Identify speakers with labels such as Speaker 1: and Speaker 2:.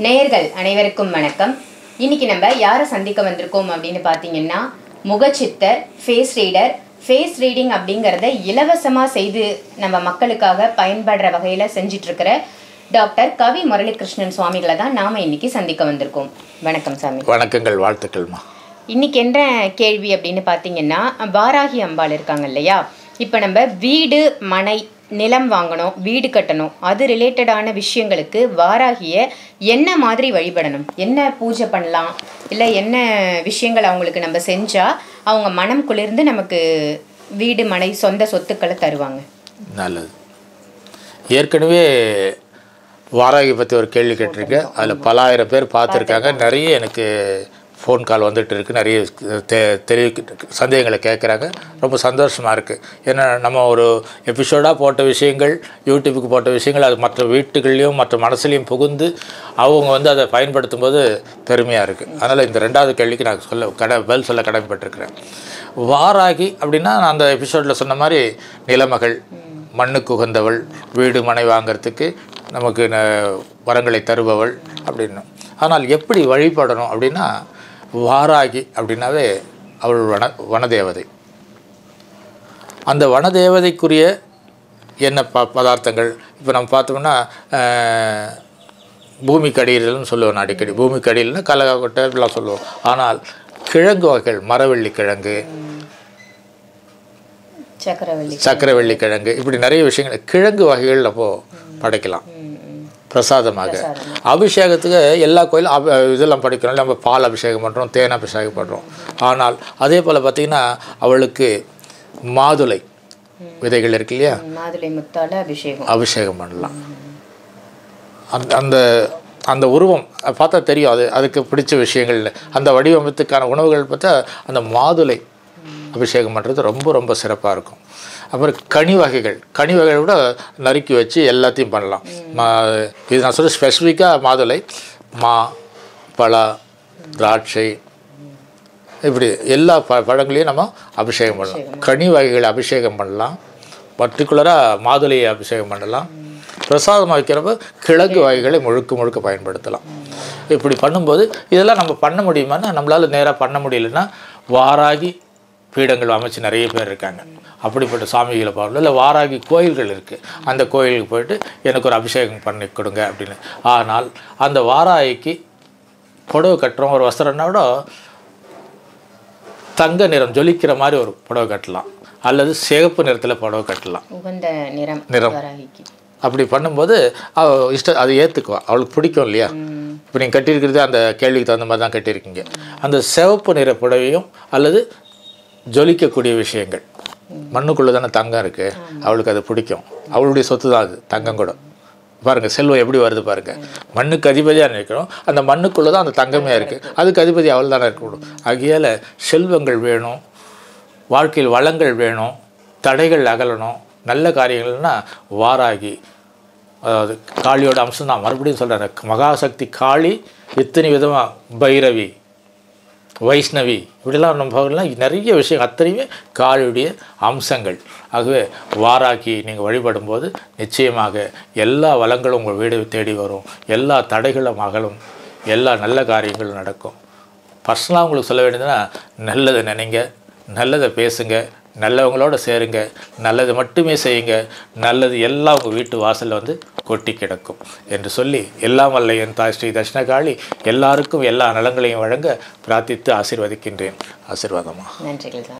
Speaker 1: நேயர்கள் அனைவருக்கும் வணக்கம் இன்னைக்கு நம்ம யாரை சந்திக்க வந்திருக்கோம் அப்படின்னு பார்த்தீங்கன்னா முகச்சித்தர் ஃபேஸ் ரீடர் ஃபேஸ் ரீடிங் அப்படிங்கிறத இலவசமாக செய்து நம்ம மக்களுக்காக பயன்படுற வகையில் செஞ்சிட்ருக்கிற டாக்டர் கவி முரளிகிருஷ்ணன் சுவாமிகளை தான் நாம் இன்னைக்கு சந்திக்க வந்திருக்கோம் வணக்கம் சாமி
Speaker 2: வணக்கங்கள் வாழ்த்துக்கள்மா
Speaker 1: இன்னைக்கு என்ன கேள்வி அப்படின்னு பார்த்தீங்கன்னா வாராகி அம்பாள் இருக்காங்க இல்லையா இப்போ நம்ம வீடு மனை நிலம் வாங்கணும் வீடு கட்டணும் அது ரிலேட்டடான விஷயங்களுக்கு வாராகிய என்ன மாதிரி வழிபடணும் என்ன பூஜை பண்ணலாம் இல்லை என்ன விஷயங்கள் அவங்களுக்கு நம்ம செஞ்சால் அவங்க மனம் குளிர்ந்து நமக்கு வீடு மனை சொந்த சொத்துக்களை தருவாங்க
Speaker 2: நல்லது ஏற்கனவே வாராகி பற்றி ஒரு கேள்வி கேட்டிருக்கேன் அதில் பல ஆயிரம் பேர் பார்த்துருக்காங்க நிறைய எனக்கு ஃபோன் கால் வந்துட்டு இருக்கு நிறைய தெ தெரிய சந்தேகங்களை கேட்குறாங்க ரொம்ப சந்தோஷமாக இருக்குது ஏன்னா நம்ம ஒரு எபிசோடாக போட்ட விஷயங்கள் யூடியூப்புக்கு போட்ட விஷயங்கள் அது மற்ற வீட்டுகள்லையும் மற்ற மனசுலையும் புகுந்து அவங்க வந்து அதை பயன்படுத்தும் போது பெருமையாக இருக்குது அதனால் இந்த ரெண்டாவது கேள்விக்கு நான் சொல்ல கடை பதில் சொல்ல கடமைப்பட்டிருக்கிறேன் வாராகி அப்படின்னா நான் அந்த எபிசோடில் சொன்ன மாதிரி நிலமகள் மண்ணுக்கு உகந்தவள் வீடு மனை வாங்கிறதுக்கு நமக்கு ந- வரங்களை தருபவள் அப்படின்னு ஆனால் எப்படி வழிபடணும் அப்படின்னா வாராகி அப்படின்னாவே அவள் வன வனதேவதை அந்த வனதேவதைக்குரிய என்ன ப பதார்த்தங்கள் இப்போ நம்ம பார்த்தோம்னா அஹ், பூமிக்கு அடியில்னு சொல்லுவோம் நான் அடிக்கடி பூமிக்கு அடியில்னா கலகொட்டை இப்படிலாம் சொல்லுவோம் ஆனால் கிழங்கு வகைகள் மரவள்ளி கிழங்கு
Speaker 1: சக்கரவள்ளி
Speaker 2: சக்கரவள்ளி கிழங்கு இப்படி நிறைய விஷயங்கள் கிழங்கு வகைகள் அப்போ படைக்கலாம் பிரசாதமாக அபிஷேகத்துக்கு எல்லா கோயிலும் அப இதெல்லாம் படிக்கிறோம் நம்ம பால் அபிஷேகம் பண்ணுறோம் தேன் அபிஷேகம் பண்ணுறோம் ஆனால் அதே போல் பார்த்திங்கன்னா அவளுக்கு மாதுளை விதைகள் இருக்கு இல்லையா
Speaker 1: மாதுளை முத்தால அபிஷேகம்
Speaker 2: அபிஷேகம் பண்ணலாம் அந்த அந்த அந்த உருவம் அது பார்த்தா தெரியும் அது அதுக்கு பிடிச்ச விஷயங்கள் அந்த வடிவமைத்துக்கான உணவுகள் பார்த்தா அந்த மாதுளை அபிஷேகம் பண்ணுறது ரொம்ப ரொம்ப சிறப்பாக இருக்கும் அப்புறம் கனி வகைகள் கனி வகைகளை விட நறுக்கி வச்சு எல்லாத்தையும் பண்ணலாம் மா இது நான் சொல்ல ஸ்பெசிஃபிக்காக மாதுளை மா பலா திராட்சை இப்படி எல்லா ப பழங்களையும் நம்ம அபிஷேகம் பண்ணலாம் கனி வகைகளை அபிஷேகம் பண்ணலாம் பர்டிகுலராக மாதுளையை அபிஷேகம் பண்ணலாம் பிரசாதம் வைக்கிறப்ப கிழங்கு வகைகளை முழுக்க முழுக்க பயன்படுத்தலாம் இப்படி பண்ணும்போது இதெல்லாம் நம்ம பண்ண முடியுமான்னா நம்மளால் நேராக பண்ண முடியலன்னா வாராகி பீடங்கள் அமைச்சு நிறைய பேர் இருக்காங்க அப்படிப்பட்ட சாமிகளை பார்க்கணும் இல்லை வாராகி கோயில்கள் இருக்குது அந்த கோயிலுக்கு போயிட்டு எனக்கு ஒரு அபிஷேகம் பண்ணி கொடுங்க அப்படின்னு ஆனால் அந்த வாராகிக்கு புடவை கட்டுறோம் ஒரு வஸ்திரம்னா கூட தங்க நிறம் ஜொலிக்கிற மாதிரி ஒரு புடவை கட்டலாம் அல்லது சிகப்பு நிறத்தில் புடவை கட்டலாம்
Speaker 1: உகந்த நிறம்
Speaker 2: நிறம்.
Speaker 1: வாராகிக்கு
Speaker 2: அப்படி பண்ணும்போது அவ இஷ்ட அதை ஏற்றுக்குவா அவளுக்கு பிடிக்கும் இல்லையா இப்போ நீங்கள் கட்டியிருக்கிறது அந்த கேள்விக்கு தகுந்த மாதிரி தான் கட்டியிருக்கீங்க அந்த சிவப்பு நிற புடவையும் அல்லது ஜொலிக்கக்கூடிய விஷயங்கள் மண்ணுக்குள்ளே தானே தங்கம் இருக்குது அவளுக்கு அது பிடிக்கும் அவளுடைய சொத்து தான் அது தங்கம் கூட பாருங்கள் செல்வம் எப்படி வருது பாருங்கள் மண்ணுக்கு அதிபதியாக நிற்கிறோம் அந்த மண்ணுக்குள்ளே தான் அந்த தங்கமே இருக்குது அதுக்கு அதிபதி அவள் தானே இருக்கணும் ஆகையால் செல்வங்கள் வேணும் வாழ்க்கையில் வளங்கள் வேணும் தடைகள் அகலணும் நல்ல காரியங்கள்னா வாராகி அதாவது காளியோட அம்சம் தான் மறுபடியும் சொல்கிறேன் மகாசக்தி காளி இத்தனை விதமாக பைரவி வைஷ்ணவி இப்படிலாம் நம்ம பார்க்கலாம் நிறைய விஷயம் அத்தனையுமே காளியுடைய அம்சங்கள் ஆகவே வாராக்கி நீங்கள் வழிபடும்போது நிச்சயமாக எல்லா வளங்களும் உங்கள் வீடு தேடி வரும் எல்லா தடைகளும் அகலும் எல்லா நல்ல காரியங்களும் நடக்கும் பர்சனலாக உங்களுக்கு சொல்ல வேண்டியதுன்னா நல்லதை நினைங்க நல்லதை பேசுங்க நல்லவங்களோட சேருங்க நல்லது மட்டுமே செய்யுங்க நல்லது எல்லாம் உங்கள் வீட்டு வாசலில் வந்து கொட்டி கிடக்கும் என்று சொல்லி எல்லாம் வல்ல என் தாய் ஸ்ரீ தட்சிணகாளி எல்லாருக்கும் எல்லா நலங்களையும் வழங்க பிரார்த்தித்து ஆசீர்வதிக்கின்றேன் ஆசீர்வாதமா
Speaker 1: நன்றிகள் சாமி